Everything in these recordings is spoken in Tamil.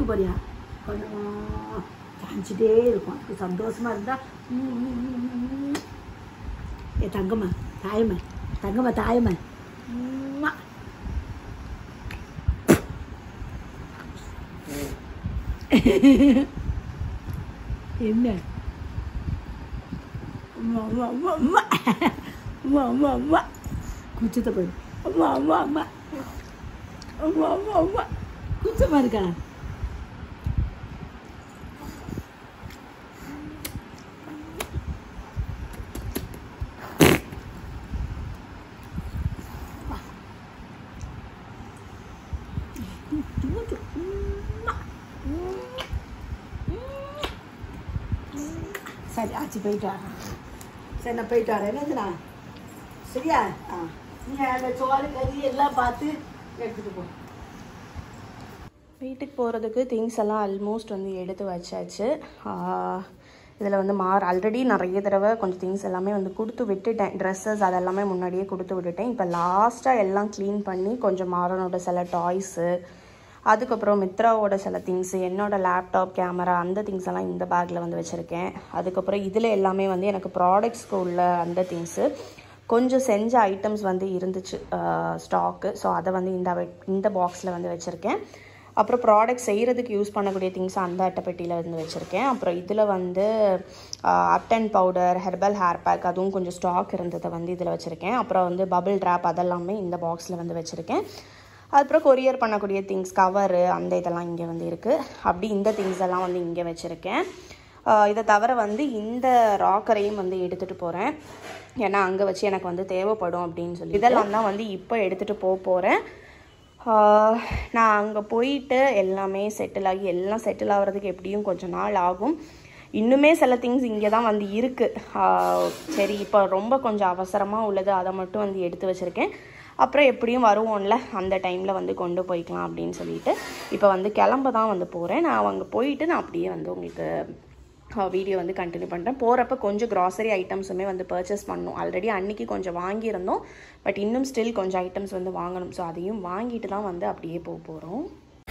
போறியா கொஞ்சம் காமிச்சிட்டே இருக்கும் அதுக்கு சந்தோஷமா இருந்தா ம், ம், ம், ம், ம். ஏ தங்கம்மா தாயம்மா தங்கம்மா தாயம்மா உம்மா. என்ன அம்மா அம்மா அம்மா அம்மா அம்மா அம்மா அம்மா குச்சத்தை போய் அம்மா அம்மா அம்மா அம்மா அம்மா அம்மா குச்சமா இருக்கா சரி ஆச்சு போயிட்டு வரேன் சரி நான் போயிட்டு வரேன் என்னதுண்ணா சரியா ஆ நீ அந்த சோறு கறி எல்லாம் பார்த்து எடுத்துட்டு போ வீட்டுக்கு போகிறதுக்கு திங்ஸ் எல்லாம் ஆல்மோஸ்ட் வந்து எடுத்து வச்சாச்சு இதில் வந்து மார் ஆல்ரெடி நிறைய தடவை கொஞ்சம் திங்ஸ் எல்லாமே வந்து கொடுத்து விட்டுட்டேன் ட்ரெஸ்ஸஸ் அதெல்லாமே முன்னாடியே கொடுத்து விட்டுட்டேன் இப்போ லாஸ்ட்டாக எல்லாம் க்ளீன் பண்ணி கொஞ்சம் மாறனோட சில டாய்ஸு அதுக்கப்புறம் மித்ராவோட சில திங்ஸு என்னோட லேப்டாப் கேமரா அந்த திங்ஸ் எல்லாம் இந்த பேக்கில் வந்து வச்சுருக்கேன் அதுக்கப்புறம் இதில் எல்லாமே வந்து எனக்கு ப்ராடக்ட்ஸ்க்கு உள்ள அந்த திங்ஸு கொஞ்சம் செஞ்ச ஐட்டம்ஸ் வந்து இருந்துச்சு ஸ்டாக்கு ஸோ அதை வந்து இந்த வை- இந்த பாக்ஸில் வந்து வச்சுருக்கேன் அப்புறம் ப்ராடக்ட் செய்கிறதுக்கு யூஸ் பண்ணக்கூடிய திங்ஸ் அந்த அட்டைப்பெட்டியில் வந்து வச்சுருக்கேன் அப்புறம் இதில் வந்து ubtan powder herbal hair pack அதுவும் கொஞ்சம் ஸ்டாக் இருந்ததை வந்து இதில் வச்சுருக்கேன் அப்புறம் வந்து பபிள் ட்ராப் அதெல்லாமே இந்த பாக்ஸில் வந்து வச்சுருக்கேன் அப்புறம் கொரியர் பண்ணக்கூடிய திங்ஸ் கவரு அந்த இதெல்லாம் இங்கே வந்து இருக்குது அப்படி இந்த திங்ஸ் எல்லாம் வந்து இங்கே வச்சுருக்கேன் ஆஹ் இதை தவிர வந்து இந்த ராக்கரையும் வந்து எடுத்துகிட்டு போகிறேன் ஏன்னா அங்கே வச்சு எனக்கு வந்து தேவைப்படும் அப்படின்னு சொல்லி இதெல்லாம் தான் வந்து இப்போ எடுத்துகிட்டு போக போகிறேன் நான் அங்கே போயிட்டு எல்லாமே செட்டில் ஆகி எல்லாம் செட்டில் ஆகிறதுக்கு எப்படியும் கொஞ்ச நாள் ஆகும் இன்னுமே சில திங்ஸ் இங்கே தான் வந்து இருக்குது சரி இப்போ ரொம்ப கொஞ்சம் அவசரமாக உள்ளது அதை மட்டும் வந்து எடுத்து வச்சுருக்கேன் அப்புறம் எப்படியும் வருவோம்ல அந்த டைமில் வந்து கொண்டு போய்க்கலாம் அப்படின்னு சொல்லிட்டு இப்போ வந்து கிளம்ப தான் வந்து போகிறேன் நான் அங்கே போயிட்டு நான் அப்படியே வந்து உங்களுக்கு வீடியோ வந்து கண்டினியூ பண்ணுறேன் போகிறப்ப கொஞ்சம் க்ராசரி ஐட்டம்ஸுமே வந்து பர்ச்சேஸ் பண்ணணும் ஆல்ரெடி அன்னைக்கு கொஞ்சம் வாங்கியிருந்தோம் பட் இன்னும் ஸ்டில் கொஞ்சம் ஐட்டம்ஸ் வந்து வாங்கணும் ஸோ அதையும் வாங்கிட்டு தான் வந்து அப்படியே போக போகிறோம்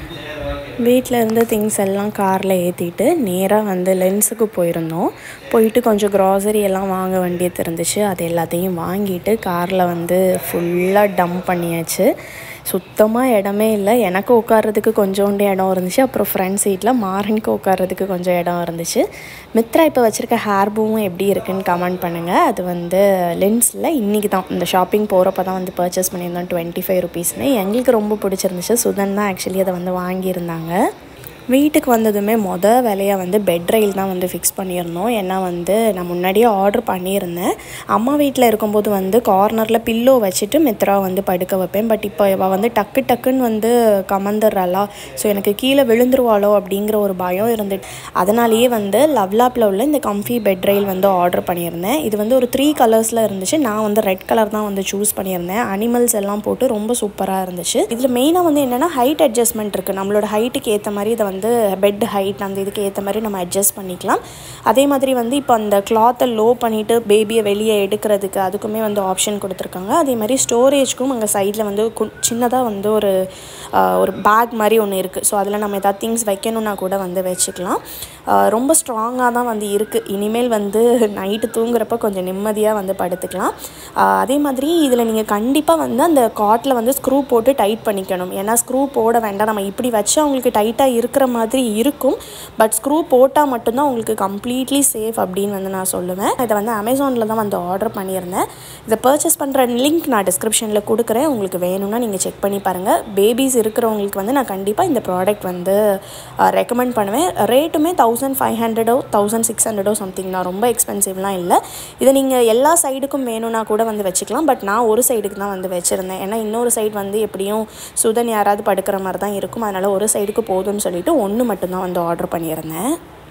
வீட்டில் இருந்த திங்ஸ் எல்லாம் காரில் ஏற்றிட்டு நேராக வந்து லென்ஸுக்கு போயிருந்தோம் போயிட்டு கொஞ்சம் க்ராசரி எல்லாம் வாங்க வேண்டியது இருந்துச்சு அது எல்லாத்தையும் வாங்கிட்டு காரில் வந்து ஃபுல்லாக டம்ப் பண்ணியாச்சு சுத்தமாக இடமே இல்லை எனக்கு உட்கார்றதுக்கு கொஞ்சோண்டு இடம் இருந்துச்சு அப்புறம் ஃப்ரண்ட் சீட்டில் மாறனுக்கு உட்கார்றதுக்கு கொஞ்சம் இடம் இருந்துச்சு மித்ரா இப்போ வச்சுருக்க ஹேர் பூவும் எப்படி இருக்குன்னு கமெண்ட் பண்ணுங்கள் அது வந்து லென்ஸில் இன்றைக்கி தான் இந்த ஷாப்பிங் போகிறப்ப தான் வந்து பர்ச்சேஸ் பண்ணியிருந்தோம் டுவெண்ட்டி ஃபைவ் ருபீஸ்னு எங்களுக்கு ரொம்ப பிடிச்சிருந்துச்சு சுதன் தான் ஆக்சுவலி அதை வந்து வாங்கியிருந்தாங்க வீட்டுக்கு வந்ததுமே மொதல் வேலையாக வந்து பெட் ரயில் தான் வந்து ஃபிக்ஸ் பண்ணியிருந்தோம் ஏன்னா வந்து நான் முன்னாடியே ஆர்டர் பண்ணியிருந்தேன் அம்மா வீட்டில் இருக்கும்போது வந்து கார்னரில் பில்லோ வச்சுட்டு மித்ரா வந்து படுக்க வைப்பேன் பட் இப்போ இவள் வந்து டக்கு டக்குன்னு வந்து கமந்துடுறாளா ஸோ எனக்கு கீழே விழுந்துருவாளோ அப்படிங்கிற ஒரு பயம் இருந்துட்டு அதனாலேயே வந்து லவ்லாப்பில் உள்ள இந்த கம்ஃபி பெட் ரயில் வந்து ஆர்டர் பண்ணியிருந்தேன் இது வந்து ஒரு த்ரீ கலர்ஸில் இருந்துச்சு நான் வந்து ரெட் கலர் தான் வந்து சூஸ் பண்ணியிருந்தேன் அனிமல்ஸ் எல்லாம் போட்டு ரொம்ப சூப்பராக இருந்துச்சு இதில் மெயினாக வந்து என்னென்னா ஹைட் அட்ஜஸ்ட்மெண்ட் இருக்குது நம்மளோட ஹைட்டுக்கு ஏற்ற மாதிரி இதை வந்து பெட் ஹைட் அந்த இதுக்கு ஏற்ற மாதிரி நம்ம அட்ஜஸ்ட் பண்ணிக்கலாம் அதே மாதிரி வந்து இப்போ அந்த கிளாத்தை லோ பண்ணிவிட்டு பேபியை வெளியே எடுக்கிறதுக்கு அதுக்குமே வந்து ஆப்ஷன் கொடுத்துருக்காங்க அதே மாதிரி ஸ்டோரேஜ்க்கும் அங்கே சைடில் வந்து சின்னதாக வந்து ஒரு ஆஹ், ஒரு பேக் மாதிரி ஒன்று இருக்குது ஸோ அதில் நம்ம எதாவது திங்ஸ் வைக்கணுன்னா கூட வந்து வச்சுக்கலாம் ஆஹ், ரொம்ப ஸ்ட்ராங்காக தான் வந்து இருக்குது இனிமேல் வந்து நைட்டு தூங்குறப்ப கொஞ்சம் நிம்மதியாக வந்து படுத்துக்கலாம் ஆஹ், அதே மாதிரி இதில் நீங்கள் கண்டிப்பாக வந்து அந்த காட்டில் வந்து ஸ்க்ரூ போட்டு டைட் பண்ணிக்கணும் ஏன்னா ஸ்க்ரூ போட வேண்டாம் நம்ம இப்படி வச்சு அவங்களுக்கு டைட்டாக இருக்கிற மாதிரி இருக்கும் பட் ஸ்க்ரூ போட்டால் மட்டும்தான் உங்களுக்கு கம்ப்ளீட்லி சேஃப் அப்படின்னு வந்து நான் சொல்லுவேன் இதை வந்து அமேசானில் தான் வந்து ஆர்டர் பண்ணியிருந்தேன் இதை பர்ச்சேஸ் பண்ணுற லிங்க் நான் டிஸ்கிரிப்ஷனில் கொடுக்குறேன் உங்களுக்கு வேணும்னா நீங்கள் செக் பண்ணி பாருங்கள் பேபிஸ் இருக்கிறவங்களுக்கு வந்து நான் கண்டிப்பாக இந்த ப்ராடக்ட் வந்து ரெக்கமெண்ட் பண்ணுவேன் ரேட்டுமே தௌசண்ட் ஃபைவ் ஹண்ட்ரடோ தௌசண்ட் சிக்ஸ் ஹண்ட்ரடோ சம்திங் தான் ரொம்ப எக்ஸ்பென்சிவ்லாம் இல்லை இதை நீங்கள் எல்லா சைடுக்கும் வேணும்னா கூட வந்து வச்சுக்கலாம் பட் நான் ஒரு சைடுக்கு தான் வந்து வச்சுருந்தேன் ஏன்னா இன்னொரு சைடு வந்து எப்படியும் சுதன் யாராவது படுக்கிற மாதிரி தான் இருக்கும் அதனால் ஒரு சைடுக்கு போதும்னு சொல்லிட்டு ஒன்று மட்டும்தான் வந்து ஆர்டர் பண்ணியிருந்தேன்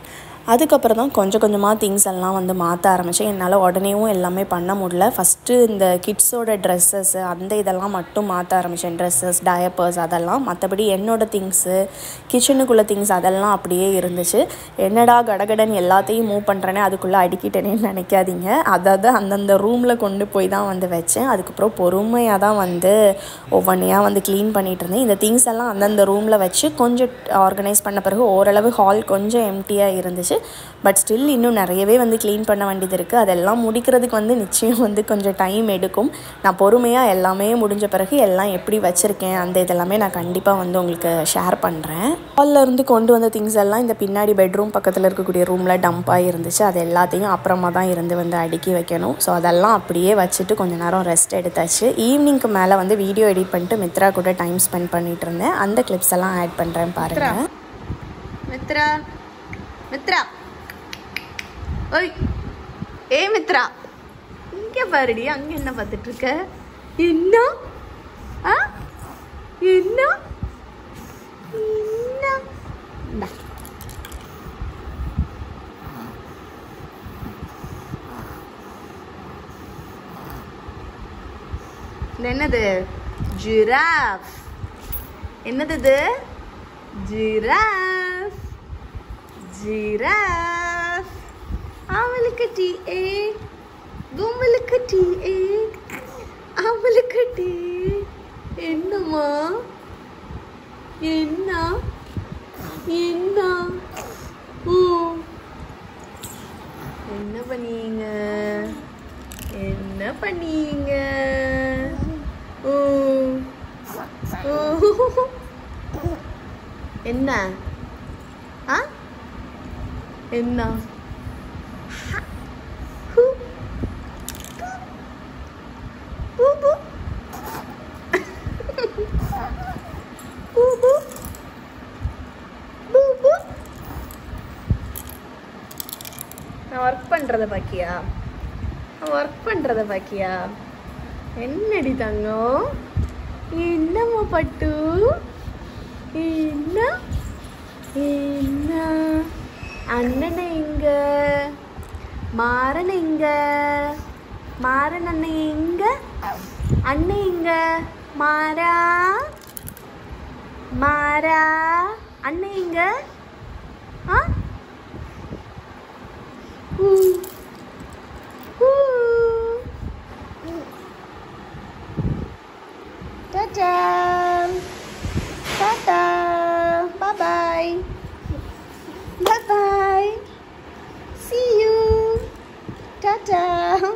அதுக்கப்புறம் தான் கொஞ்சம் கொஞ்சமாக திங்ஸ் எல்லாம் வந்து மாற்ற ஆரம்பித்தேன் என்னால் உடனேவும் எல்லாமே பண்ண முடியல ஃபஸ்ட்டு இந்த கிட்ஸோட ட்ரெஸ்ஸஸ் அந்த இதெல்லாம் மட்டும் மாற்ற ஆரம்பித்தேன் ட்ரெஸ்ஸஸ் டயப்பர்ஸ் அதெல்லாம் மற்றபடி என்னோட திங்ஸு கிச்சனுக்குள்ளே திங்ஸ் அதெல்லாம் அப்படியே இருந்துச்சு என்னடா கடகடன் எல்லாத்தையும் மூவ் பண்ணுறேனே அதுக்குள்ளே அடிக்கிட்டேனேன்னு நினைக்காதீங்க அதாவது அந்தந்த ரூமில் கொண்டு போய் தான் வந்து வச்சேன் அதுக்கப்புறம் பொறுமையாக தான் வந்து ஒவ்வொன்றையாக வந்து க்ளீன் பண்ணிகிட்டு இருந்தேன் இந்த திங்ஸ் எல்லாம் அந்தந்த ரூமில் வச்சு கொஞ்சம் ஆர்கனைஸ் பண்ண பிறகு ஓரளவு ஹால் கொஞ்சம் எம்டியாக இருந்துச்சு பட் ஸ்டில் இன்னும் நிறையவே வந்து க்ளீன் பண்ண வேண்டியது இருக்குது அதெல்லாம் முடிக்கிறதுக்கு வந்து நிச்சயம் வந்து கொஞ்சம் டைம் எடுக்கும் நான் பொறுமையாக எல்லாமே முடிஞ்ச பிறகு எல்லாம் எப்படி வச்சுருக்கேன் அந்த இதெல்லாமே நான் கண்டிப்பாக வந்து உங்களுக்கு ஷேர் பண்ணுறேன் ஹாலில் இருந்து கொண்டு வந்த திங்ஸ் எல்லாம் இந்த பின்னாடி பெட்ரூம் பக்கத்தில் இருக்கக்கூடிய ரூமில் டம்பாக இருந்துச்சு அது எல்லாத்தையும் அப்புறமா தான் இருந்து வந்து அடுக்கி வைக்கணும் ஸோ அதெல்லாம் அப்படியே வச்சுட்டு கொஞ்ச நேரம் ரெஸ்ட் எடுத்தாச்சு ஈவினிங்க்கு மேலே வந்து வீடியோ எடிட் பண்ணிட்டு மித்ரா கூட டைம் ஸ்பெண்ட் பண்ணிட்டு இருந்தேன் அந்த கிளிப்ஸ் எல்லாம் ஆட் பண்ணுறேன் பாருங்கள் மித்ரா மித்ரா ஓய் ஏ மித்ரா இங்க பாருடி அங்க என்ன பார்த்துட்டு இருக்க என்ன ஆ என்ன என்ன இந்தா. இது என்னது ஜிராஃப் என்னது இது ஜிராஃப் ஜிராஃப் அவளுக்கு டீ ஏ கும்பலுக்கு டீ ஏ அவளுக்கு டீ என்னம்மா என்ன என்ன ஊ என்ன பண்ணீங்க என்ன பண்ணீங்க ஊ ஊ. என்ன ஆ என்ன ஹூ. பூ பூ. பூ பூ. பூ பூ. நான் ஒர்க் பண்ணுறத பாக்கியா நான் ஒர்க் பண்ணுறத பாக்கியா என்னடி தங்கம் என்னம்மா பட்டு என்ன என்ன அண்ணனை எங்க மாறன் எங்க மாறன் அண்ணன் எங்க அண்ணன் எங்க மாறா மாறா அண்ணன் எங்க ஆ ஊ. ஊ. Ta-da. Ta-da. Bye-bye. Bye-bye. See you. Ta-da.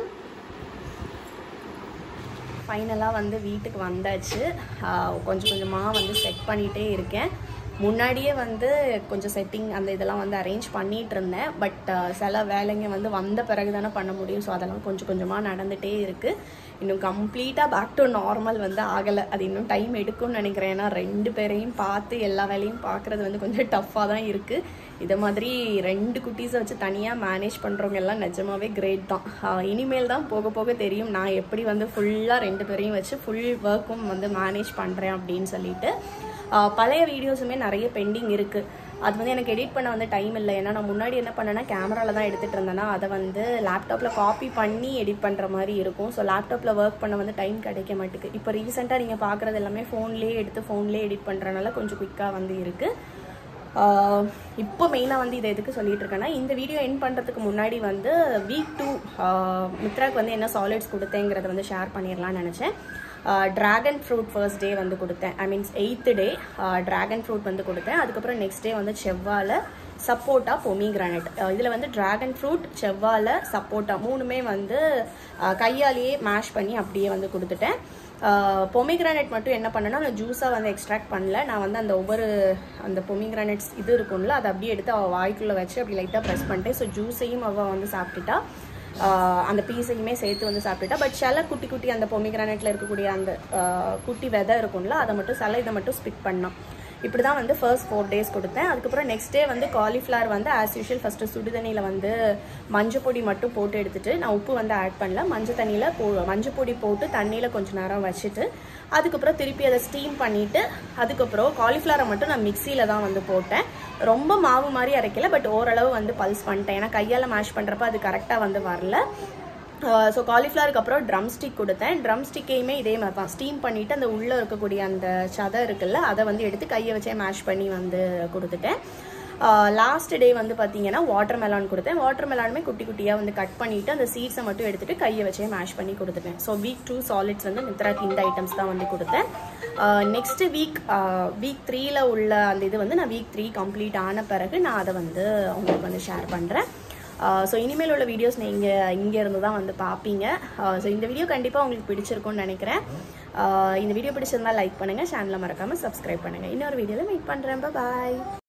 ஃபைனலாக வந்து வீட்டுக்கு வந்தாச்சு ஆஹ் கொஞ்சம் கொஞ்சமாக வந்து செட் பண்ணிகிட்டே இருக்கேன் முன்னாடியே வந்து கொஞ்சம் செட்டிங் அந்த இதெல்லாம் வந்து அரேஞ்ச் பண்ணிகிட்டு இருந்தேன் பட் சில வேலைங்க வந்து வந்த பிறகு தானே பண்ண முடியும் ஸோ அதெல்லாம் கொஞ்சம் கொஞ்சமாக நடந்துகிட்டே இருக்குது இன்னும் கம்ப்ளீட்டாக பேக் டு நார்மல் வந்து ஆகலை அது இன்னும் டைம் எடுக்கும்னு நினைக்கிறேன் ஏன்னா ரெண்டு பேரையும் பார்த்து எல்லா வேலையும் பார்க்குறது வந்து கொஞ்சம் டஃப்பாக தான் இருக்குது இதை மாதிரி ரெண்டு குட்டீஸை வச்சு தனியாக மேனேஜ் பண்ணுறவங்க எல்லாம் நிஜமாவே கிரேட் தான் ஆஹ் இனிமேல் தான் போக போக தெரியும் நான் எப்படி வந்து ஃபுல்லாக ரெண்டு பேரையும் வச்சு ஃபுல் ஒர்க்கும் வந்து மேனேஜ் பண்ணுறேன் அப்படின்னு சொல்லிட்டு ஆஹ் பழைய வீடியோஸுமே நிறைய பெண்டிங் இருக்குது அது வந்து எனக்கு எடிட் பண்ண வந்து டைம் இல்லை ஏன்னா நான் முன்னாடி என்ன பண்ணேன்னா கேமராவில் தான் எடுத்துகிட்டு இருந்தேன்னா அதை வந்து லேப்டாப்பில் காப்பி பண்ணி எடிட் பண்ணுற மாதிரி இருக்கும் ஸோ லேப்டாப்பில் ஒர்க் பண்ண வந்து டைம் கிடைக்க மாட்டேங்குது இப்போ ரீசெண்டாக நீங்கள் பார்க்குறது எல்லாமே ஃபோன்லேயே எடுத்து ஃபோன்லேயே எடிட் பண்ணுறனால கொஞ்சம் குயிக்காக வந்து இருக்குது ஆஹ் இப்போ மெயினாக வந்து இதை எதுக்கு சொல்லிட்டு இருக்கேன்னா இந்த வீடியோ என் பண்ணுறதுக்கு முன்னாடி வந்து வீக் டூ மித்ராக்கு வந்து என்ன சாலிட்ஸ் கொடுத்தேங்கிறத வந்து ஷேர் பண்ணிடலாம்னு நினச்சேன் ட்ராகன் ஃப்ரூட் ஃபர்ஸ்ட் டே வந்து கொடுத்தேன் I mean eighth day dragon fruit வந்து கொடுத்தேன் அதுக்கப்புறம் நெக்ஸ்ட் டே வந்து செவ்வாழை சப்போட்டா பொமி கிரானைட் இதில் வந்து ட்ராகன் ஃப்ரூட் செவ்வாழை சப்போட்டா மூணுமே வந்து ஆஹ் கையாலேயே மேஷ் பண்ணி அப்படியே வந்து கொடுத்துட்டேன் பொமிகிரானட் மட்டும் என்ன பண்ணேன்னா நான் ஜூஸாக வந்து எக்ஸ்ட்ராக்ட் பண்ணல நான் வந்து அந்த ஒவ்வொரு அந்த பொமிகிரானட்ஸ் இது இருக்கும்ல அதை அப்படியே எடுத்து அவள் வாய்க்குள்ளே வச்சு அப்படி லைட்டாக ப்ரெஸ் பண்ணிட்டேன் ஸோ ஜூஸையும் அவள் வந்து சாப்பிட்டுட்டா ஆஹ் அந்த பீஸையுமே சேர்த்து வந்து சாப்பிட்டுட்டா பட் சில குட்டி குட்டி அந்த பொமிகிரானட்ல இருக்கக்கூடிய அந்த ஆஹ் குட்டி விதை இருக்கும்ல அதை மட்டும் சில இதை மட்டும் ஸ்பிக் பண்ணான் இப்படி தான் வந்து ஃபர்ஸ்ட் ஃபோர் டேஸ் கொடுத்தேன் அதுக்கப்புறம் நெக்ஸ்ட் டே வந்து காலிஃப்ளவர் வந்து ஆஸ் யூஷுவல் ஃபஸ்ட்டு சுடு தண்ணியில் வந்து மஞ்சள் பொடி மட்டும் போட்டு எடுத்துட்டு நான் உப்பு வந்து ஆட் பண்ணல மஞ்சள் தண்ணியில் போ மஞ்சள் பொடி போட்டு தண்ணியில் கொஞ்சம் நேரம் வச்சுட்டு அதுக்கப்புறம் திருப்பி அதை ஸ்டீம் பண்ணிவிட்டு அதுக்கப்புறம் காலிஃப்ளவரை மட்டும் நான் மிக்சியில் தான் வந்து போட்டேன் ரொம்ப மாவு மாதிரி அரைக்கல பட் ஓரளவு வந்து பல்ஸ் பண்ணிட்டேன் ஏன்னா கையால் மேஷ் பண்ணுறப்ப அது கரெக்டாக வந்து வரல ஸோ காலிஃப்ளவருக்கு அப்புறம் ட்ரம் ஸ்டிக் கொடுத்தேன் ட்ரம் ஸ்டிக்கையுமே இதே மாதிரி தான் ஸ்டீம் பண்ணிவிட்டு அந்த உள்ளே இருக்கக்கூடிய அந்த சதை இருக்குல்ல அதை வந்து எடுத்து கையை வச்சே மேஷ் பண்ணி வந்து கொடுத்துட்டேன் லாஸ்ட் டே வந்து பார்த்தீங்கன்னா வாட்டர் மெலான் கொடுத்தேன் வாட்டர் மெலானுமே குட்டி குட்டியாக வந்து கட் பண்ணிவிட்டு அந்த சீட்ஸை மட்டும் எடுத்துட்டு கையை வச்சே மேஷ் பண்ணி கொடுத்துட்டேன் ஸோ வீக் டூ சாலிட்ஸ் வந்து மித்ராக்கு இந்த ஐட்டம்ஸ் தான் வந்து கொடுத்தேன் நெக்ஸ்ட் வீக் வீக் த்ரீல உள்ள அந்த இது வந்து நான் வீக் த்ரீ கம்ப்ளீட் ஆன பிறகு நான் அதை வந்து உங்களுக்கு வந்து ஷேர் பண்ணுறேன் ஸோ இனிமேல் உள்ள வீடியோஸ் நீங்கள் இங்கே இருந்து தான் வந்து பார்ப்பீங்க ஸோ இந்த வீடியோ கண்டிப்பாக உங்களுக்கு பிடிச்சிருக்கும்னு நினைக்கிறேன் ஆஹ் இந்த வீடியோ பிடிச்சிருந்தா லைக் பண்ணுங்கள் சேனலை மறக்காமல் சப்ஸ்கிரைப் பண்ணுங்கள் இன்னொரு வீடியோவில் மீட் பண்ணுறேன் பாய்